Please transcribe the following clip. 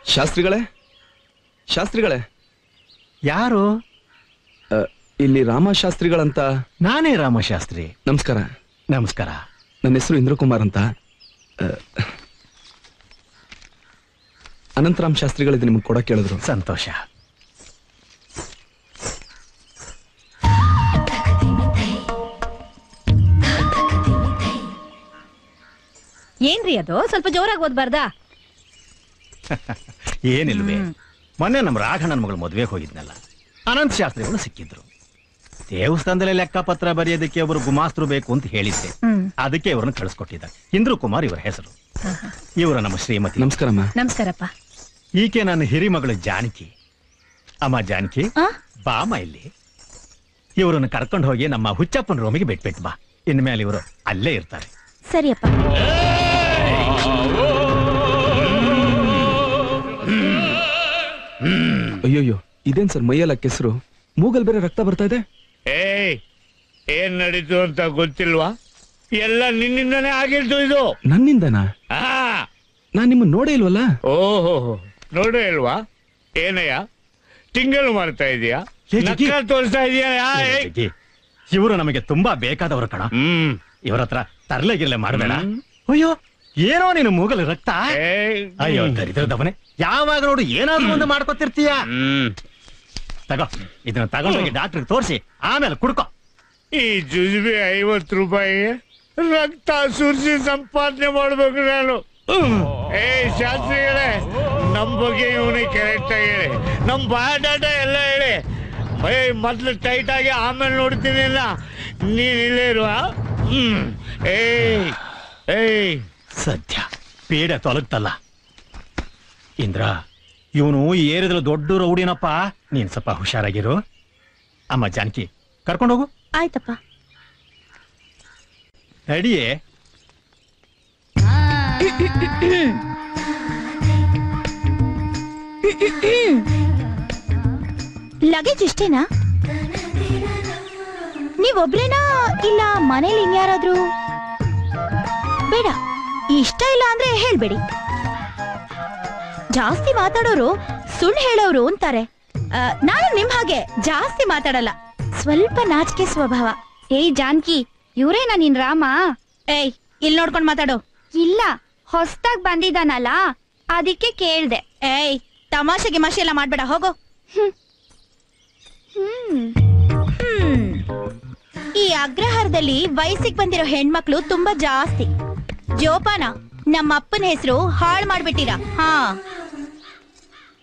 ಶಾಸ್ತ್ರಿಗಳೇ ಶಾಸ್ತ್ರಿಗಳೇ ಯಾರು ಅ, ಇಲ್ಲಿ ರಾಮ ಶಾಸ್ತ್ರಿಗಳಂತ ನಾನೇ ರಾಮಶಾಸ್ತ್ರಿ ನಮಸ್ಕಾರ ನಮಸ್ಕಾರ ನನ್ನ ಹೆಸರು ಇಂದ್ರಕುಮಾರ್ ಅಂತ ಅ, ಅನಂತರಾಮ್ ಶಾಸ್ತ್ರಿಗಳಿದ್ದು ನಿಮ್ಗೆ ಕೊಡಕ್ಕೆ ಕೇಳಿದ್ರು ಸಂತೋಷ ಏನ್ರಿ ಅದು ಸ್ವಲ್ಪ ಜೋರಾಗಿ ಓದ್ಬಾರ್ದಾ ಏನಿಲ್ವೇ ಮೊನ್ನೆ ನಮ್ಮ ರಾಘಣ್ಣನ ಮಗಳು ಮದುವೆಗೆ ಹೋಗಿದ್ನಲ್ಲ ಅನಂತ ಶಾಸ್ತ್ರಿಗಳು ಸಿಕ್ಕಿದ್ರು ದೇವಸ್ಥಾನದಲ್ಲಿ ಲೆಕ್ಕಪತ್ರ ಬರೆಯೋದಕ್ಕೆ ಒಬ್ರು ಗುಮಾಸ್ತರು ಬೇಕು ಅಂತ ಹೇಳಿದ್ದೆ ಹ್ಮ್ ಅದಕ್ಕೆ ಇವ್ರನ್ನ ಕಳಿಸ್ಕೊಟ್ಟಿದ್ದ ಇಂದ್ರು ಕುಮಾರ್ ಇವರ ಹೆಸರು ಇವರ ನಮ್ಮ ಶ್ರೀಮತಿ ನಮಸ್ಕಾರಮ್ಮ ನಮಸ್ಕಾರಪ್ಪ ಈಕೆ ನನ್ನ ಹಿರಿಮಗಳು ಜಾನಕಿ ಅಮ್ಮ ಜಾನಕಿ ಆ? ಬಾಮ ಇಲ್ಲಿ ಇವರನ್ನು ಕರ್ಕೊಂಡು ಹೋಗಿ ನಮ್ಮ ಹುಚ್ಚಪ್ಪನ ರೂಮಿಗೆ ಬಿಟ್ಬಿಟ್ಟು ಬಾ ಇನ್ಮೇಲೆ ಇವರು ಅಲ್ಲೇ ಇರ್ತಾರೆ ಸರಿಯಪ್ಪ ಅಯ್ಯೋಯ್ಯೋ ಇದೇನ್ ಸರ್ ಮೈಯೆಲ್ಲ ಕೆಸರು ಮೂಗಲ್ ಬೇರೆ ರಕ್ತ ಬರ್ತಾ ಇದೆ ಏಯ್ ಏನ್ ನಡೀತು ಅಂತ ಗೊತ್ತಿಲ್ವಾ ಎಲ್ಲ ನಿನ್ನಿಂದನೇ ಆಗಿರ್ತು ಇದು ನನ್ನಿಂದನಾ ಆ ನಾನ್ ನಿಮ್ಮನ್ನ ನೋಡೇ ಇಲ್ವಲ್ಲ ಓಹೋ ನೋಡು ಇಲ್ವಾ ಏನಯ್ಯ ತಿಂಗಳು ಮಾಡ್ತಾ ಇದೀಯಾ ಏ, ಜಿಗಿ. ನಕ್ಕ ತೋರಿಸ್ತಾ ಇದೀಯಾ ಇವರು ನಮಗೆ ತುಂಬಾ ಬೇಕಾದವರು ಕಣ ಹ್ಮ್ ಇವರ ಹತ್ರ ತರ್ಲೆ ಗಿರ್ಲೆ ಮಾಡಬೇಡ ಅಯ್ಯೋ ಏನೋ ನೀನು ಮೂಗಲ್ ರಕ್ತ ಏಯ್. ಅಯ್ಯೋ ದರಿದ್ರದವನೇ ಯಾವಾಗ ನೋಡು ಏನಾದ್ರೂ ಒಂದು ಮಾಡ್ಕೊತಿರ್ತೀಯ ಹ್ಮ್ ತಗೋ ಇದನ್ನ ತಗೊಂಡೋಗಿ ಡಾಕ್ಟರ್ ತೋರಿಸಿ ಆಮೇಲೆ ಕುಡ್ಕೋ ಈ ಜುಜುಬಿ ಐವತ್ತು ರೂಪಾಯಿ ರಕ್ತ ಸುರಿಸಿ ಸಂಪಾದನೆ ಮಾಡ್ಬೇಕು ನಾನು ಏ ಶಾಸ್ತ್ರಿಗಳೇ ನಮ್ ಬಗ್ಗೆ ಇವನಿಗೆ ಕರೆಕ್ಟ್ ಆಗಿ ಹೇಳಿ ನಮ್ ಬಯೋಡಾಟ ಎಲ್ಲ ಹೇಳಿ ಏ ಮೊದ್ಲು ಟೈಟ್ ಆಗಿ ಆಮೇಲೆ ನೋಡ್ತೀನಿ ಅಲ್ಲ ನೀನ್ ಇಲ್ಲೇ ಇರುವ ಹ್ಮ್ ಏಯ್ ಏಯ್ ಸದ್ಯ ಪೀಡೆ ತೊಲಗ್ತಲ್ಲ ಇಂದ್ರ ಇವನು ಈ ಏರಿಯಾದಲ್ಲಿ ದೊಡ್ಡ ರೌಡಿನಪ್ಪ ನೀನ್ ಸ್ವಲ್ಪ ಹುಷಾರಾಗಿರು ಅಮ್ಮ ಜಾನಕಿ ಕರ್ಕೊಂಡೋಗು ಆಯ್ತಪ್ಪ ನಡಿಯೇ ಲಗೇಜ್ ಇಷ್ಟೇನಾ ನೀವೊಬ್ರೇನಾ ಇಲ್ಲ ಮನೇಲಿ ಇನ್ಯಾರಾದ್ರೂ ಬೇಡ ಇಷ್ಟ ಇಲ್ಲ ಅಂದ್ರೆ ಹೇಳ್ಬೇಡಿ ಜಾಸ್ತಿ ಮಾತಾಡೋರು ಸುಳ್ಳು ಹೇಳೋರು ಅಂತಾರೆ ಆ, ನಾನು ನಿಮ್ ಹಾಗೆ ಜಾಸ್ತಿ ಮಾತಾಡಲ್ಲ ಸ್ವಲ್ಪ ನಾಚಿಕೆ ಸ್ವಭಾವ ಏಯ್ ಜಾನ್ಕಿ ಇವ್ರೇನಾ ನಿನ್ ರಾಮ ಏಯ್ ಇಲ್ಲಿ ನೋಡ್ಕೊಂಡ್ ಮಾತಾಡು ಇಲ್ಲ ಹೊಸ್ದಾಗ್ ಬಂದಿದ್ದಾನಲ್ಲ ಅದಕ್ಕೆ ಕೇಳ್ದೆ ಏಯ್ ತಮಾಷೆ ಗಿಮಾಷೆ ಎಲ್ಲ ಮಾಡ್ಬೇಡ ಹೋಗು ಹ್ಮ್ ಹ್ಮ್. ಈ ಅಗ್ರಹಾರದಲ್ಲಿ ವಯಸ್ಸಿಗೆ ಬಂದಿರೋ ಹೆಣ್ಮಕ್ಳು ತುಂಬಾ ಜಾಸ್ತಿ ಜೋಪಾನ ನಮ್ಮ ಅಪ್ಪನ ಹೆಸರು ಹಾಳು ಮಾಡ್ಬಿಟ್ಟಿರಾ ಹಾ